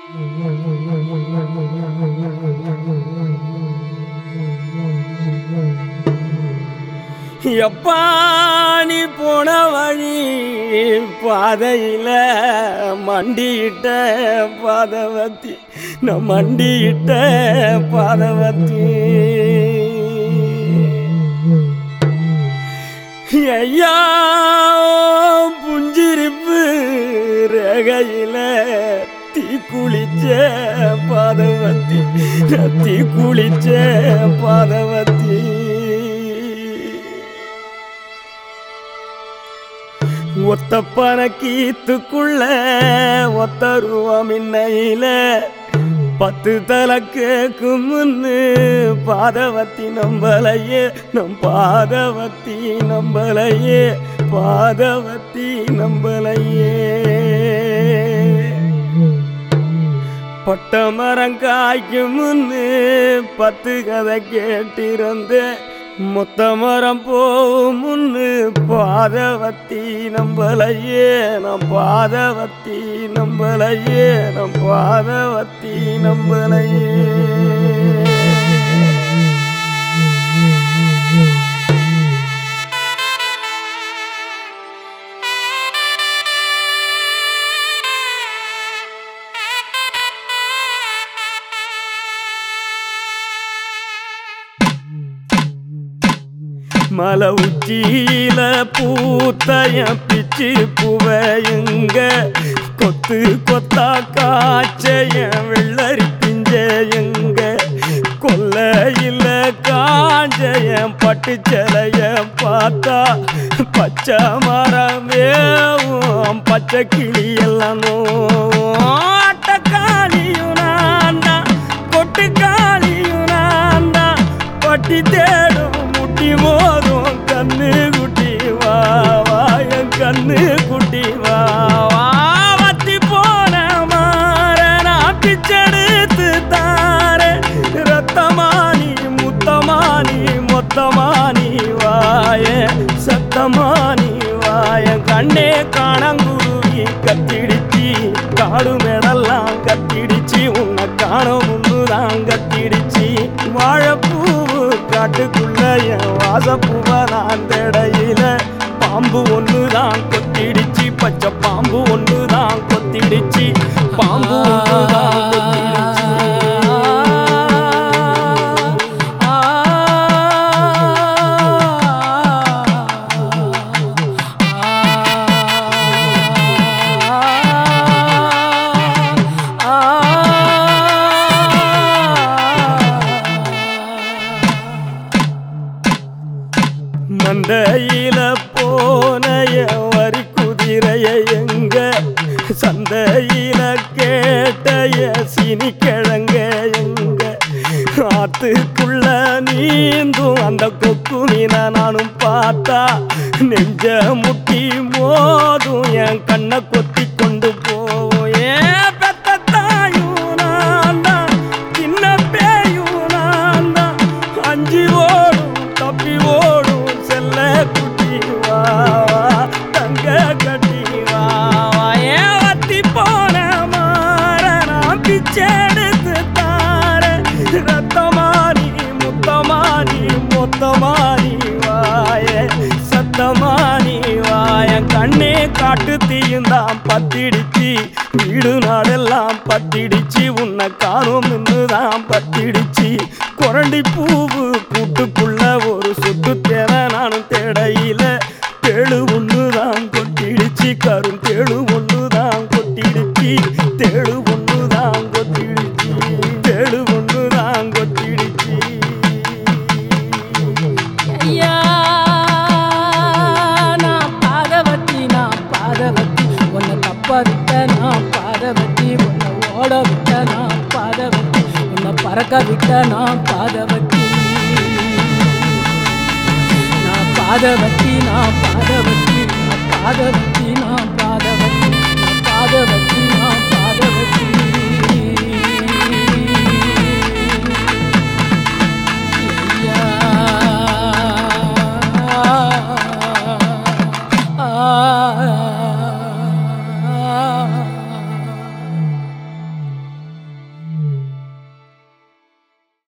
எப்பா நீ போன வழி பாதையில மண்டியிட்ட பாதவத்தி நான் மண்டியிட்ட பாதவத்தி ஐயா புஞ்சிரிப்பு ரேகையில தீ குளிச்ச பாதவத்தி நான் தீ குளிச்ச பாதவத்தி ஒத்த பணக்கீத்துக்குள்ள ஒத்த ரூபா மின்னையில பத்து தலை கேக்கும் முன்னு பாதவத்தி நம்பலையே நம் பாதவத்தி நம்பலையே பாதவத்தி நம்பலையே பட்ட மரம் காய்க்கும் முன்னு பத்து கதை கேட்டிருந்தேன் மொத்த மரம் போகும் முன்னு பாதவத்தி நம்பலையே நம் பாதவத்தி நம்பலையே நம் பாதவத்தி நம்பலையே மலை உச்சியில பூத்தைய பிச்சு புவையுங்க கொத்து கொத்தா காய்ச்சைய வெள்ளரி பிஞ்சையுங்க கொல்லையில காஞ்சைய பட்டு சிலைய பார்த்தா பச்சை மரமேவும் பச்சை கிளி எல்லாம் ஆட்டக்காளியும் நான் தான் கொட்டுக்காளியும் நான் தான் பட்டி தேடும் முட்டி மோதும் கண்ணு குட்டி வா வா என் கண்ணு குட்டி வா வா வத்தி போன மாற நான் பிச்செடுத்து தார ரத்தமானி முத்தமானி மொத்தமானி வாய சத்தமானி வாய கண்ணே காணங்குருவி கத்திடுச்சி காடு மேடெல்லாம் கத்திடுச்சு உன்னை காண முன்னுதான் கத்திடுச்சு வாழைப்பூவு காட்டுக்குள்ள என் வாசப்பூவை நான் தேடையில பாம்பு ஒண்ணுதான் கொத்திடுச்சு பச்சை பாம்பு ஒண்ணுதான் கொத்திடுச்சு பாம்பு ஒண்ணுதான் கொத்திடுச்சு மந்தையில போனைய வரி குதிரைய எங்க சந்தையில கேட்டைய சினி கிழங்க எங்க ஆத்துக்குள்ள நீந்தும் அந்த கொக்கு மீனை நானும் பார்த்தா நெஞ்ச முட்டி மோதும் என் கண்ணை கொத்தி கொண்டு போவோம் ஏன் பெத்த தாயும் நான் தான் சின்ன பேயும் நான் தான் அஞ்சு ஓடும் தப்பி ஓடும் செல்ல குட்டி வா வா, தங்க கட்டி வா வா. ஏன் வத்தி போன மாற நான் பிச்சை எடுத்து தார ரத்தமானி முத்தமானி மொத்தமானி வாய சத்தமானி வாய கண்ணே காட்டு தீயுந்தான் பத்திடுச்சு வீடு நாடெல்லாம் பத்திடுச்சு உன்னை காணும் தான் பத்திடுச்சு குரண்டி பூவு கூட்டுக்குள்ள ஒரு சுத்து தேவை நானும் தேடையில தேழு ஒண்ணுதான் கொட்டிடுச்சு கரும் தேழு ஒண்ணுதான் கொட்டிடுச்சு தேழு ஒண்ணுதான் கொட்டிடுச்சு தேழு ஒண்ணுதான் கொட்டிடுச்சு ஐயா நான் பாதவத்தி நான் பாதவத்தி உன்னை தப்ப விட்ட நான் பாதவத்தி உன்னை ஓட விட்ட நான் பாதவத்தி உன்னை பறக்க விட்ட நான் பாதவத்தி நான் பாதவத்தி நான் பாதவத்தி நான் பாதவத்தி